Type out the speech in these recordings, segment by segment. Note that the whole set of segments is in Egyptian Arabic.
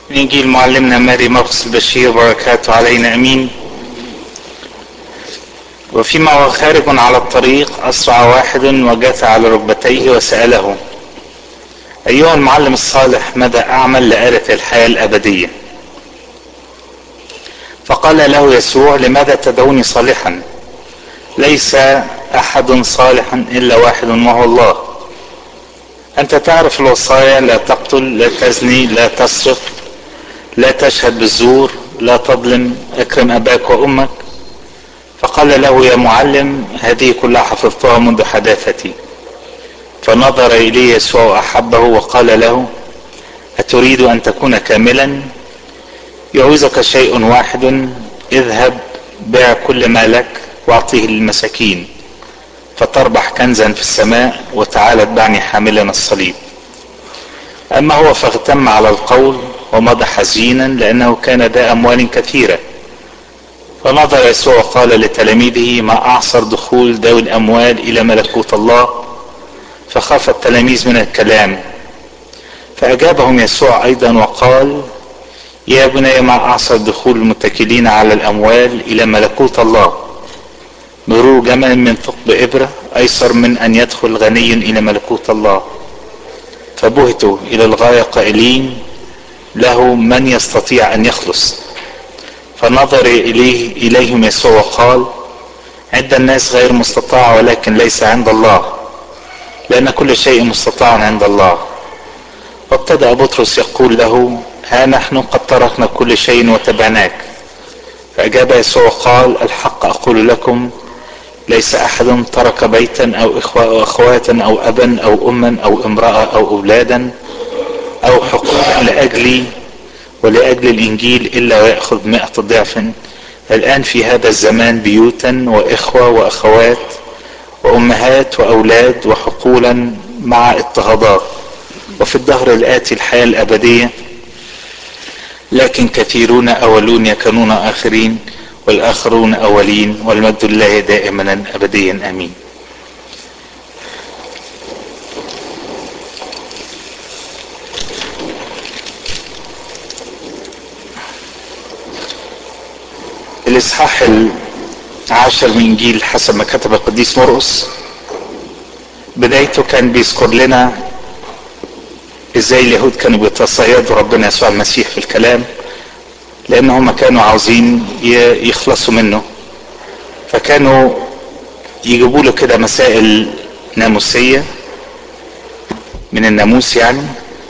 إنجيل معلمنا ماري مرقس البشير بركاته علينا أمين وفيما هو خارج على الطريق أسرع واحد وجث على ركبتيه وسأله أيها المعلم الصالح ماذا أعمل لأرث الحياة الأبدية فقال له يسوع لماذا تدعوني صالحا ليس أحد صالحا إلا واحد وهو الله أنت تعرف الوصايا لا تقتل لا تزني لا تسرق لا تشهد بالزور لا تظلم اكرم أباك وأمك فقال له يا معلم هذه كلها حفظتها منذ حداثتي فنظر إليه يسوع وأحبه وقال له أتريد أن تكون كاملا يعوزك شيء واحد اذهب بيع كل ما لك واعطيه للمساكين فتربح كنزا في السماء وتعالى اتبعني حاملا الصليب اما هو فاغتم على القول ومضى حزينا لانه كان ذا اموال كثيره فنظر يسوع وقال لتلاميذه ما اعصر دخول ذوي الاموال الى ملكوت الله فخاف التلاميذ من الكلام فاجابهم يسوع ايضا وقال يا بني ما اعصر دخول المتكلين على الاموال الى ملكوت الله مرور جمل من ثقب ابره ايسر من ان يدخل غني الى ملكوت الله فبهتوا الى الغايه قائلين له من يستطيع ان يخلص فنظر اليه اليهم يسوع وقال عند الناس غير مستطاع ولكن ليس عند الله لان كل شيء مستطاع عند الله وابتدا بطرس يقول له ها نحن قد تركنا كل شيء وتبعناك فاجاب يسوع وقال الحق اقول لكم ليس احد ترك بيتا او اخوة او اخواتا او ابا او اما او امرأة او اولادا او حقوقا لاجلي ولاجل الانجيل الا ويأخذ مئة ضعف الان في هذا الزمان بيوتا واخوة واخوات وامهات واولاد وحقولا مع اضطهادات وفي الدهر الاتي الحياة الابدية لكن كثيرون اولون يكونون اخرين والآخرون أولين والمجد لله دائما أبديا أمين الإصحاح العاشر من إنجيل حسب ما كتب القديس مرقس بدايته كان بيذكر لنا ازاي اليهود كانوا بيتصيدوا ربنا يسوع المسيح في الكلام لان هم كانوا عاوزين يخلصوا منه فكانوا يجيبوا له كده مسائل ناموسية من الناموس يعني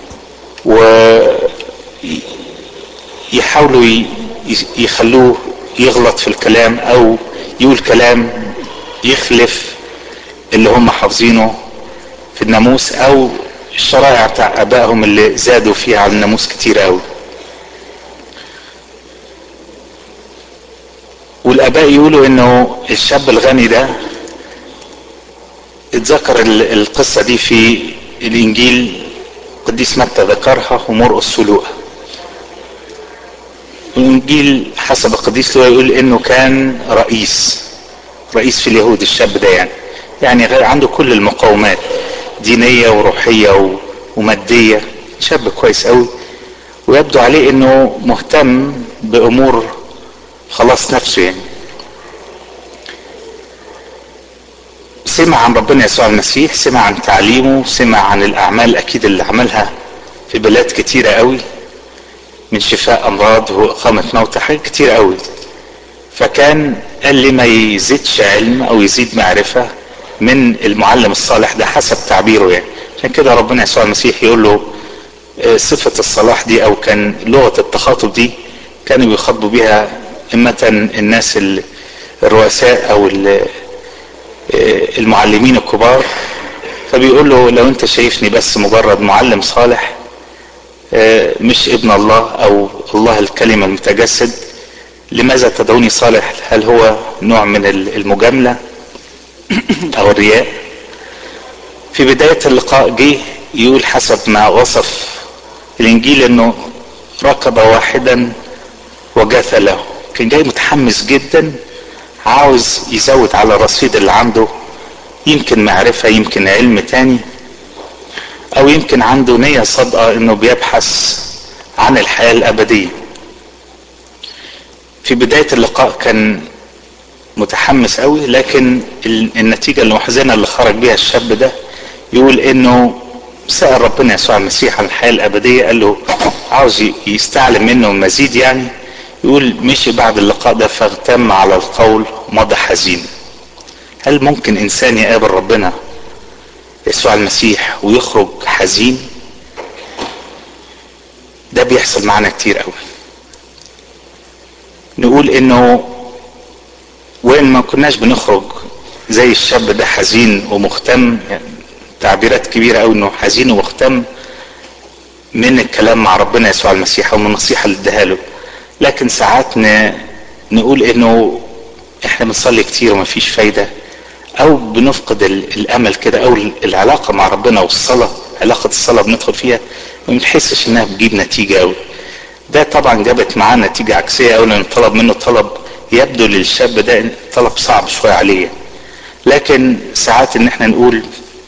ويحاولوا يخلوه يغلط في الكلام او يقول كلام يخلف اللي هم حافظينه في الناموس او الشرائع بتاع ابائهم اللي زادوا فيها على الناموس كتير قوي والاباء يقولوا انه الشاب الغني ده اتذكر القصة دي في الانجيل قديس متى ذكرها ومرقس ولوقا الانجيل حسب القديس لوقا يقول انه كان رئيس رئيس في اليهود الشاب ده يعني يعني عنده كل المقومات دينية وروحية ومادية شاب كويس قوي ويبدو عليه انه مهتم بامور خلاص نفسه يعني سمع عن ربنا يسوع المسيح سمع عن تعليمه سمع عن الاعمال اكيد اللي عملها في بلاد كتيرة قوي من شفاء امراض واقامة موتى حاجات كتير قوي فكان قال لي ما يزيدش علم او يزيد معرفة من المعلم الصالح ده حسب تعبيره يعني عشان كده ربنا يسوع المسيح يقول له صفة الصلاح دي او كان لغة التخاطب دي كانوا بيخاطبوا بيها إمة الناس الرؤساء أو المعلمين الكبار فبيقول له لو أنت شايفني بس مجرد معلم صالح مش ابن الله أو الله الكلمة المتجسد لماذا تدعوني صالح هل هو نوع من المجاملة أو الرياء في بداية اللقاء جه يقول حسب ما وصف الإنجيل أنه ركب واحدا وجث له كان جاي متحمس جدا عاوز يزود على الرصيد اللي عنده يمكن معرفة يمكن علم تاني او يمكن عنده نية صادقة انه بيبحث عن الحياة الأبدية في بداية اللقاء كان متحمس قوي لكن النتيجة المحزنة اللي خرج بيها الشاب ده يقول انه سأل ربنا يسوع المسيح عن الحياة الأبدية قال له عاوز يستعلم منه مزيد يعني يقول مشي بعد اللقاء ده فاغتم على القول مضى حزين هل ممكن إنسان يقابل ربنا يسوع المسيح ويخرج حزين ده بيحصل معانا كتير قوي نقول انه وين ما كناش بنخرج زي الشاب ده حزين ومهتم يعني تعبيرات كبيرة قوي انه حزين ومهتم من الكلام مع ربنا يسوع المسيح او من النصيحة اللي اداها له لكن ساعات نقول انه احنا بنصلي كتير ومفيش فايدة او بنفقد الامل كده او العلاقة مع ربنا والصلاة علاقة الصلاة بندخل فيها ما بنحسش انها بتجيب نتيجة قوي ده طبعا جابت معاه نتيجة عكسية قوي لان طلب منه طلب يبدو للشاب ده طلب صعب شوية عليه لكن ساعات ان احنا نقول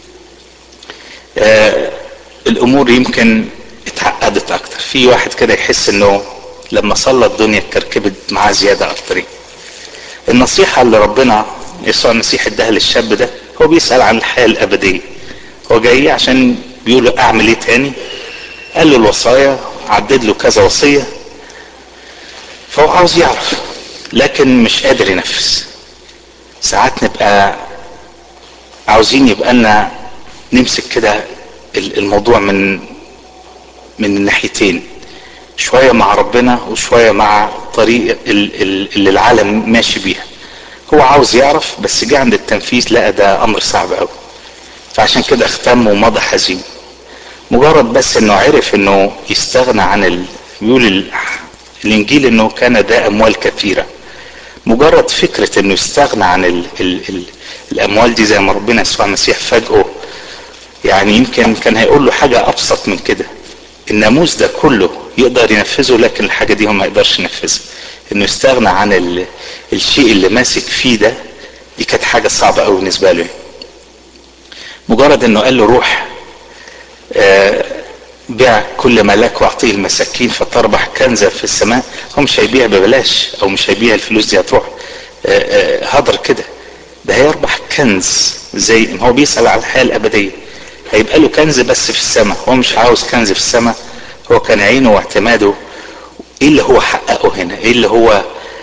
آه الامور يمكن اتعقدت اكتر في واحد كده يحس انه لما صلى الدنيا اتكركبت معاه زيادة اكتر النصيحة اللي ربنا يسوع المسيح اداها للشاب ده هو بيسأل عن الحياة الابدية هو جاي عشان بيقول له اعمل ايه تاني قال له الوصايا عدد له كذا وصية فهو عاوز يعرف لكن مش قادر ينفذ ساعات نبقى عاوزين يبقى لنا نمسك كده الموضوع من من الناحيتين شوية مع ربنا وشوية مع طريق اللي العالم ماشي بيها هو عاوز يعرف بس جه عند التنفيذ لقى ده امر صعب قوي فعشان كده اختم ومضى حزين مجرد بس انه عرف انه يستغنى عن ال... بيقول ال... الانجيل انه كان ده اموال كثيره مجرد فكره انه يستغنى عن ال... ال... ال... الاموال دي زي ما ربنا يسوع المسيح فاجئه يعني يمكن كان هيقول له حاجه ابسط من كده الناموس ده كله يقدر ينفذه لكن الحاجه دي هو ما يقدرش ينفذها انه يستغنى عن ال... الشيء اللي ماسك فيه ده دي كانت حاجه صعبه قوي بالنسبه له مجرد انه قال له روح آه بيع كل ما لك واعطيه المساكين فتربح كنزا في السماء هو مش هيبيع ببلاش او مش هيبيع الفلوس دي هتروح آه آه هدر كده ده هيربح كنز زي ما هو بيسأل على الحياة الأبدية هيبقى له كنز بس في السماء هو مش عاوز كنز في السماء هو كان عينه واعتماده ايه اللي هو حققه هنا ايه اللي هو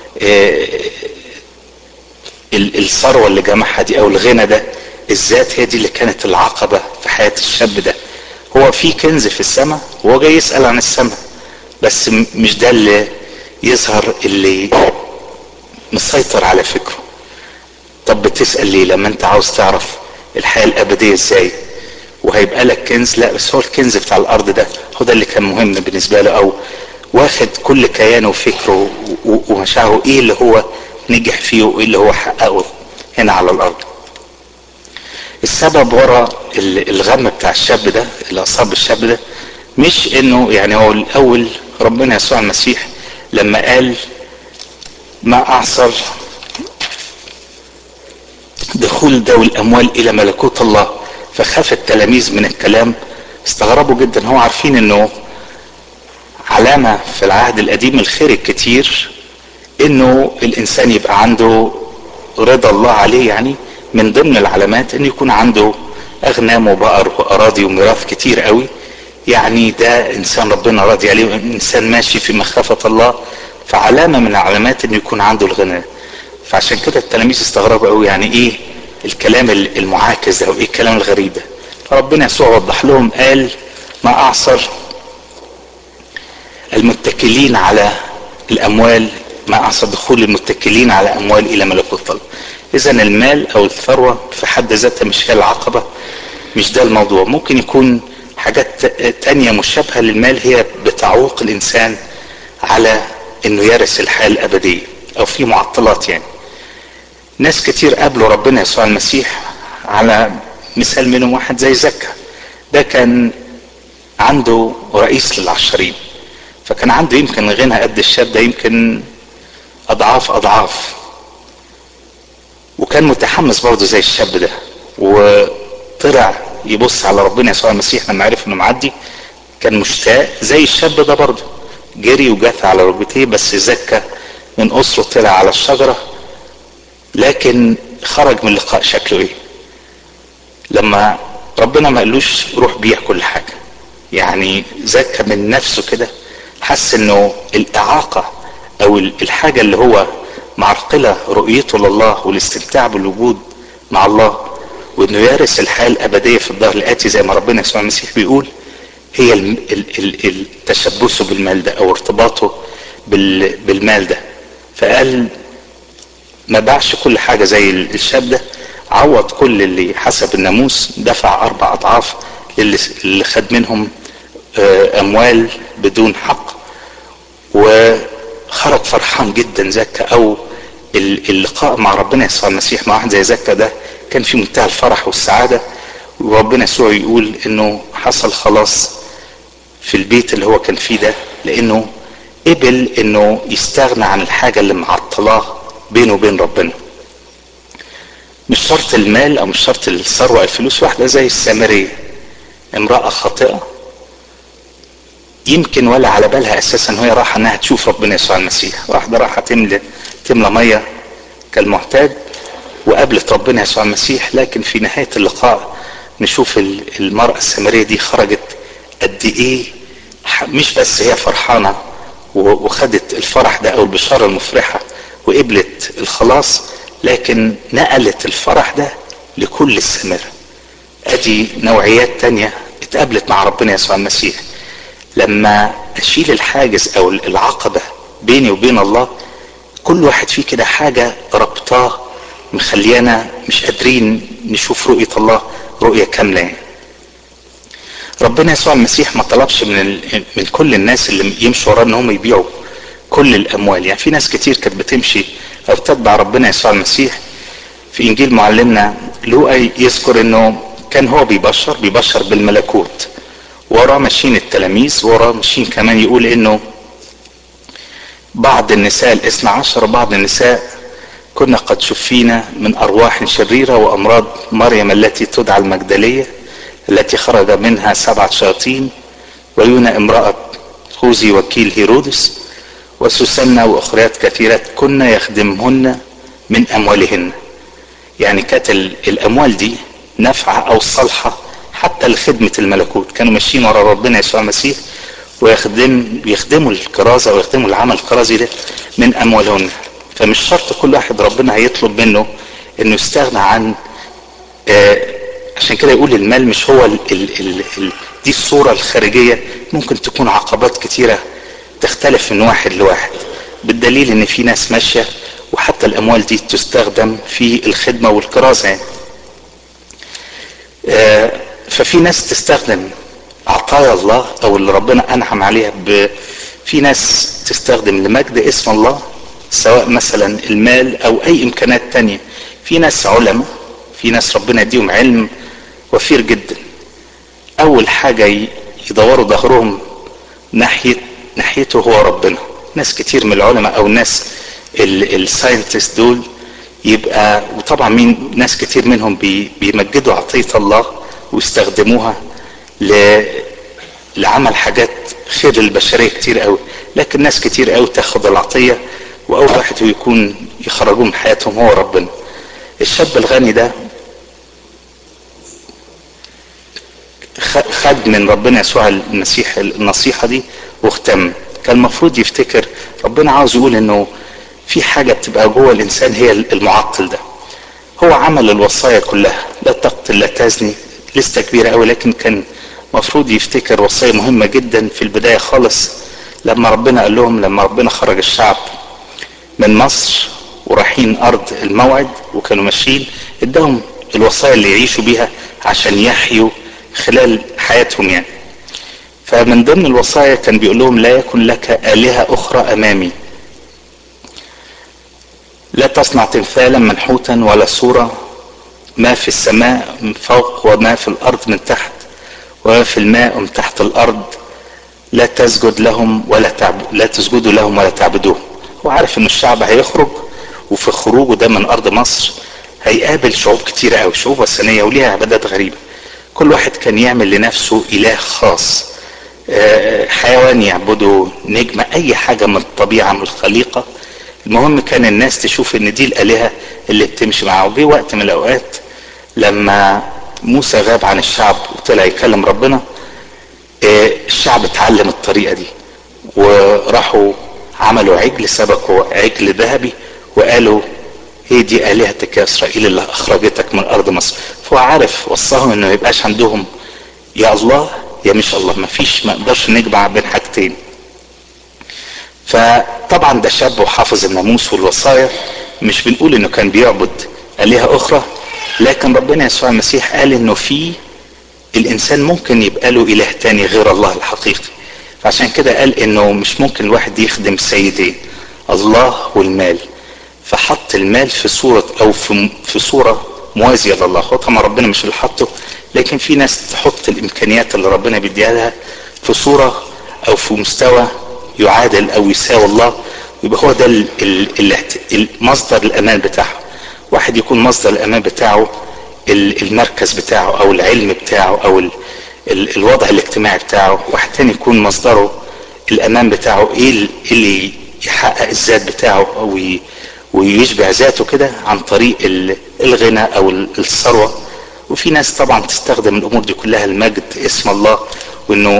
الثروة اللي جمعها دي او الغنى ده الذات هي دي اللي كانت العقبة في حياة الشاب ده هو في كنز في السماء وهو جاي يسأل عن السماء بس مش ده اللي يظهر اللي مسيطر على فكره طب بتسأل ليه لما انت عاوز تعرف الحياة الأبدية ازاي وهيبقى لك كنز لا بس هو الكنز بتاع الأرض ده هو ده اللي كان مهم بالنسبة له أو واخد كل كيانه وفكره ومشاعره ايه اللي هو نجح فيه وايه اللي هو حققه هنا على الأرض السبب ورا الغم بتاع الشاب ده اللي اصاب الشاب ده مش انه يعني هو الاول ربنا يسوع المسيح لما قال ما اعصر دخول ذوي الاموال الى ملكوت الله فخاف التلاميذ من الكلام استغربوا جدا هو عارفين انه علامة في العهد القديم الخير الكتير انه الانسان يبقى عنده رضا الله عليه يعني من ضمن العلامات ان يكون عنده اغنام وبقر واراضي وميراث كتير قوي يعني ده انسان ربنا راضي عليه انسان ماشي في مخافة الله فعلامة من العلامات انه يكون عنده الغنى فعشان كده التلاميذ استغربوا قوي يعني ايه الكلام المعاكس ده وايه الكلام الغريب ده فربنا يسوع وضح لهم قال ما اعصر المتكلين على الاموال ما اعصر دخول المتكلين على اموال الى ملكوت الله اذا المال او الثروه في حد ذاتها مش هي العقبه مش ده الموضوع ممكن يكون حاجات تانية مشابهة للمال هي بتعوق الانسان على انه يرث الحياة الابدية او في معطلات يعني ناس كتير قابلوا ربنا يسوع المسيح على مثال منهم واحد زي زكا ده كان عنده رئيس للعشرين فكان عنده يمكن غنى قد الشاب ده يمكن اضعاف اضعاف وكان متحمس برضه زي الشاب ده وطلع يبص على ربنا يسوع المسيح لما عرف انه معدي كان مشتاق زي الشاب ده برضه جري وجاث على ركبتيه بس زكى من أسره طلع على الشجرة لكن خرج من اللقاء شكله ايه لما ربنا ما قالوش روح بيع كل حاجة يعني زكى من نفسه كده حس انه الاعاقة او الحاجة اللي هو معرقلة رؤيته لله والاستمتاع بالوجود مع الله وانه يرث الحياة الابدية في الدار الاتي زي ما ربنا يسوع المسيح بيقول هي التشبثه بالمال ده او ارتباطه بالمال ده فقال ما باعش كل حاجة زي الشاب ده عوض كل اللي حسب الناموس دفع اربع اضعاف اللي خد منهم اموال بدون حق وخرج فرحان جدا زكا او اللقاء مع ربنا يسوع المسيح مع واحد زي زكا ده كان في منتهى الفرح والسعادة وربنا يسوع يقول انه حصل خلاص في البيت اللي هو كان فيه ده لانه قبل انه يستغنى عن الحاجة اللي معطلاه بينه وبين ربنا مش شرط المال او مش شرط الثروة الفلوس واحدة زي السامرية امرأة خاطئة يمكن ولا على بالها اساسا وهي رايحة انها تشوف ربنا يسوع المسيح واحدة رايحة تملى تملى مية كالمعتاد وقابلت ربنا يسوع المسيح لكن في نهاية اللقاء نشوف المرأة السامرية دي خرجت قد ايه مش بس هي فرحانة وخدت الفرح ده او البشارة المفرحة وقبلت الخلاص لكن نقلت الفرح ده لكل السامرة ادي نوعيات تانية اتقابلت مع ربنا يسوع المسيح لما اشيل الحاجز او العقبة بيني وبين الله كل واحد فيه كده حاجة ربطاه مخليانا مش قادرين نشوف رؤية الله رؤية كاملة يعني. ربنا يسوع المسيح ما طلبش من ال... من كل الناس اللي يمشوا وراه ان هم يبيعوا كل الاموال يعني في ناس كتير كانت بتمشي او تتبع ربنا يسوع المسيح في انجيل معلمنا لوقا يذكر انه كان هو بيبشر بيبشر بالملكوت وراه ماشيين التلاميذ وراه ماشيين كمان يقول انه بعض النساء الاثنى عشر وبعض النساء كنا قد شفينا من ارواح شريره وامراض مريم التي تدعى المجدليه التي خرج منها سبعه شياطين ويونا امراه خوذي وكيل هيرودس وسوسنة واخريات كثيرات كنا يخدمهن من اموالهن يعني كانت الاموال دي نافعه او صالحه حتى لخدمه الملكوت كانوا ماشيين ورا ربنا يسوع المسيح ويخدم يخدموا الكرازه ويخدموا العمل الكرازي ده من اموالهن فمش شرط كل واحد ربنا هيطلب منه انه يستغنى عن آه عشان كده يقول المال مش هو ال ال ال ال دي الصورة الخارجية ممكن تكون عقبات كتيرة تختلف من واحد لواحد بالدليل ان في ناس ماشية وحتى الاموال دي تستخدم في الخدمة والكرازة يعني. آه ففي ناس تستخدم عطايا الله او اللي ربنا انعم عليها ب في ناس تستخدم لمجد اسم الله سواء مثلا المال او اي امكانات تانية في ناس علماء في ناس ربنا يديهم علم وفير جدا اول حاجة يدوروا ظهرهم ناحية ناحيته هو ربنا ناس كتير من العلماء او الناس الساينتست دول يبقى وطبعا مين ناس كتير منهم بي بيمجدوا عطية الله ويستخدموها ل لعمل حاجات خير للبشرية كتير قوي لكن ناس كتير قوي تاخد العطية واول واحد هو يكون يخرجوه من حياتهم هو ربنا الشاب الغني ده خد من ربنا يسوع المسيح النصيحة دي واختم كان المفروض يفتكر ربنا عاوز يقول انه في حاجة بتبقى جوه الانسان هي المعطل ده هو عمل الوصايا كلها لا تقتل لا تزني لسه كبيرة قوي لكن كان مفروض يفتكر وصية مهمة جدا في البداية خالص لما ربنا قال لهم لما ربنا خرج الشعب من مصر ورايحين ارض الموعد وكانوا ماشيين اداهم الوصايا اللي يعيشوا بيها عشان يحيوا خلال حياتهم يعني فمن ضمن الوصايا كان بيقول لهم لا يكن لك آلهة أخرى أمامي لا تصنع تمثالا منحوتا ولا صورة ما في السماء من فوق وما في الأرض من تحت وما في الماء ومن تحت الأرض لا تسجد لهم ولا تعب... لا تسجدوا لهم ولا تعبدوهم هو عارف ان الشعب هيخرج وفي خروجه ده من ارض مصر هيقابل شعوب كتيرة قوي شعوب وثنية وليها عبادات غريبة كل واحد كان يعمل لنفسه اله خاص حيوان يعبدوا نجمة اي حاجة من الطبيعة من الخليقة المهم كان الناس تشوف ان دي الالهة اللي بتمشي معاه وجي وقت من الاوقات لما موسى غاب عن الشعب وطلع يكلم ربنا الشعب اتعلم الطريقة دي وراحوا عملوا عجل سبقوا عجل ذهبي وقالوا هي دي آلهتك يا إسرائيل اللي أخرجتك من أرض مصر فهو عارف وصاهم إنه يبقاش عندهم يا الله يا مش الله ما فيش ما نقدرش نجمع بين حاجتين فطبعا ده شاب وحافظ الناموس والوصايا مش بنقول انه كان بيعبد آلهة أخرى لكن ربنا يسوع المسيح قال انه في الإنسان ممكن يبقى له إله تاني غير الله الحقيقي فعشان كده قال انه مش ممكن الواحد يخدم سيدين الله والمال فحط المال في صورة او في, في صورة موازية لله هو طبعا ربنا مش اللي حطه لكن في ناس تحط الامكانيات اللي ربنا بيديها لها في صورة او في مستوى يعادل او يساوي الله يبقى هو ده المصدر الامان بتاعه واحد يكون مصدر الامان بتاعه المركز بتاعه او العلم بتاعه او ال الوضع الاجتماعي بتاعه واحد تاني يكون مصدره الامان بتاعه ايه اللي يحقق الذات بتاعه او ويشبع ذاته كده عن طريق الغنى او الثروة وفي ناس طبعا تستخدم الامور دي كلها المجد اسم الله وانه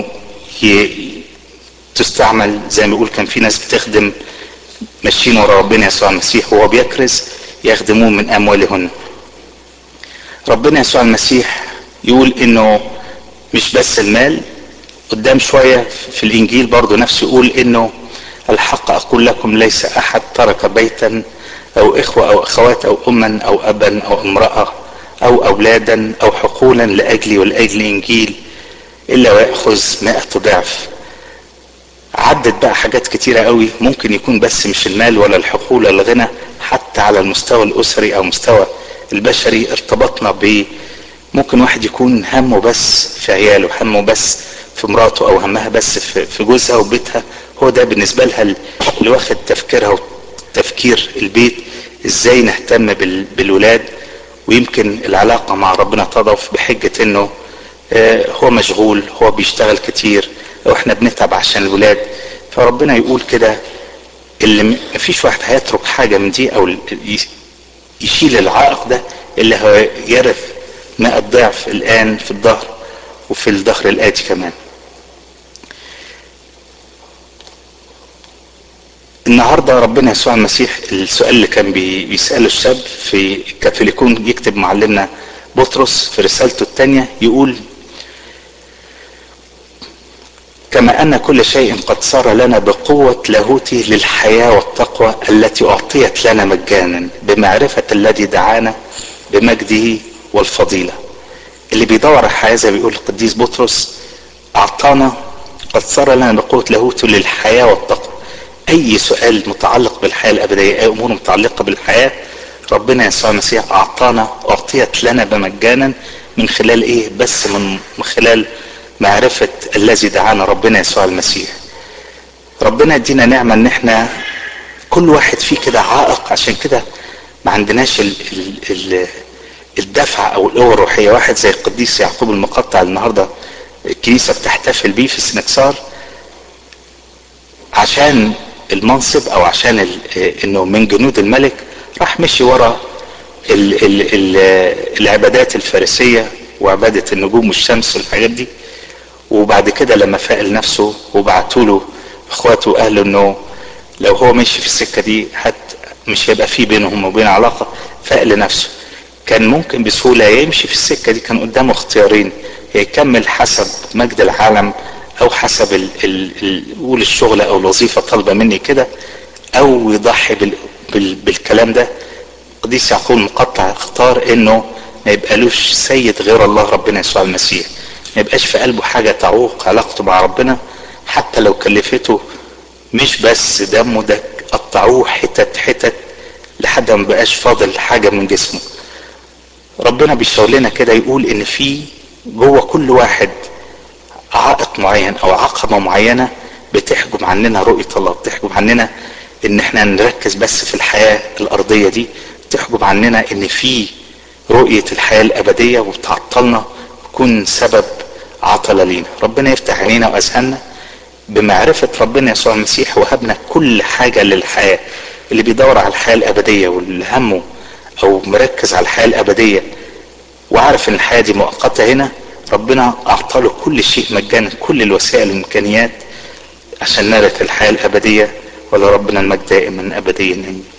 تستعمل زي ما بيقول كان في ناس بتخدم ماشيين ورا ربنا يسوع المسيح وهو بيكرز يخدمون من اموالهن ربنا يسوع المسيح يقول انه مش بس المال قدام شوية في الانجيل برضو نفسه يقول انه الحق اقول لكم ليس احد ترك بيتا او اخوة او اخوات او اما او ابا او امرأة او اولادا او حقولا لاجلي ولاجل انجيل الا ويأخذ مائة ضعف عدت بقى حاجات كتيرة قوي ممكن يكون بس مش المال ولا الحقول ولا الغنى حتى على المستوى الاسري او مستوى البشري ارتبطنا ب ممكن واحد يكون همه بس في عياله همه بس في مراته او همها بس في جوزها وبيتها هو ده بالنسبة لها اللي واخد تفكيرها وتفكير البيت ازاي نهتم بالولاد ويمكن العلاقة مع ربنا تضعف بحجة انه هو مشغول هو بيشتغل كتير او احنا بنتعب عشان الولاد فربنا يقول كده اللي مفيش واحد هيترك حاجة من دي او يشيل العائق ده اللي هو يرث مائة ضعف الآن في الظهر وفي الظهر الآتي كمان النهارده ربنا يسوع المسيح السؤال اللي كان بيسأله الشاب في كاثوليكون يكتب معلمنا بطرس في رسالته الثانية يقول كما أن كل شيء قد صار لنا بقوة لاهوتي للحياة والتقوى التي أعطيت لنا مجانا بمعرفة الذي دعانا بمجده والفضيلة اللي بيدور على الحياة زي بيقول القديس بطرس أعطانا قد صار لنا بقوة لاهوته للحياة والتقوى أي سؤال متعلق بالحياة الأبدية أي أمور متعلقة بالحياة ربنا يسوع المسيح أعطانا أعطيت لنا بمجانا من خلال إيه بس من خلال معرفة الذي دعانا ربنا يسوع المسيح ربنا يدينا نعمة ان احنا كل واحد فيه كده عائق عشان كده ما عندناش ال ال ال الدفع او القوة الروحية واحد زي القديس يعقوب المقطع النهاردة الكنيسة بتحتفل بيه في السنكسار عشان المنصب او عشان انه من جنود الملك راح مشي ورا ال ال ال العبادات الفارسية وعبادة النجوم والشمس والحاجات دي وبعد كده لما فاق لنفسه وبعتوا له اخواته واهله انه لو هو ماشي في السكه دي حت مش هيبقى في بينهم وبين علاقه فاق لنفسه كان ممكن بسهوله يمشي في السكه دي كان قدامه اختيارين يكمل حسب مجد العالم او حسب ال ال ال قول الشغل او الوظيفه طالبه مني كده او يضحي بال بال بالكلام ده قديس يعقوب المقطع اختار انه ما يبقالوش سيد غير الله ربنا يسوع المسيح ما يبقاش في قلبه حاجة تعوق علاقته مع ربنا حتى لو كلفته مش بس دمه ده قطعوه حتت حتت لحد ما بقاش فاضل حاجة من جسمه ربنا بيشاور لنا كده يقول ان في جوه كل واحد عائق معين او عقبة معينة بتحجب عننا رؤية الله بتحجب عننا ان احنا نركز بس في الحياة الارضية دي بتحجب عننا ان في رؤية الحياة الابدية وبتعطلنا تكون سبب عطل لينا ربنا يفتح علينا واذهاننا بمعرفة ربنا يسوع المسيح وهبنا كل حاجة للحياة اللي بيدور على الحياة الأبدية واللي همه أو مركز على الحياة الأبدية وعارف إن الحياة دي مؤقتة هنا ربنا أعطاله كل شيء مجانا كل الوسائل والإمكانيات عشان نرث الحياة الأبدية ولربنا المجد دائما أبديا آمين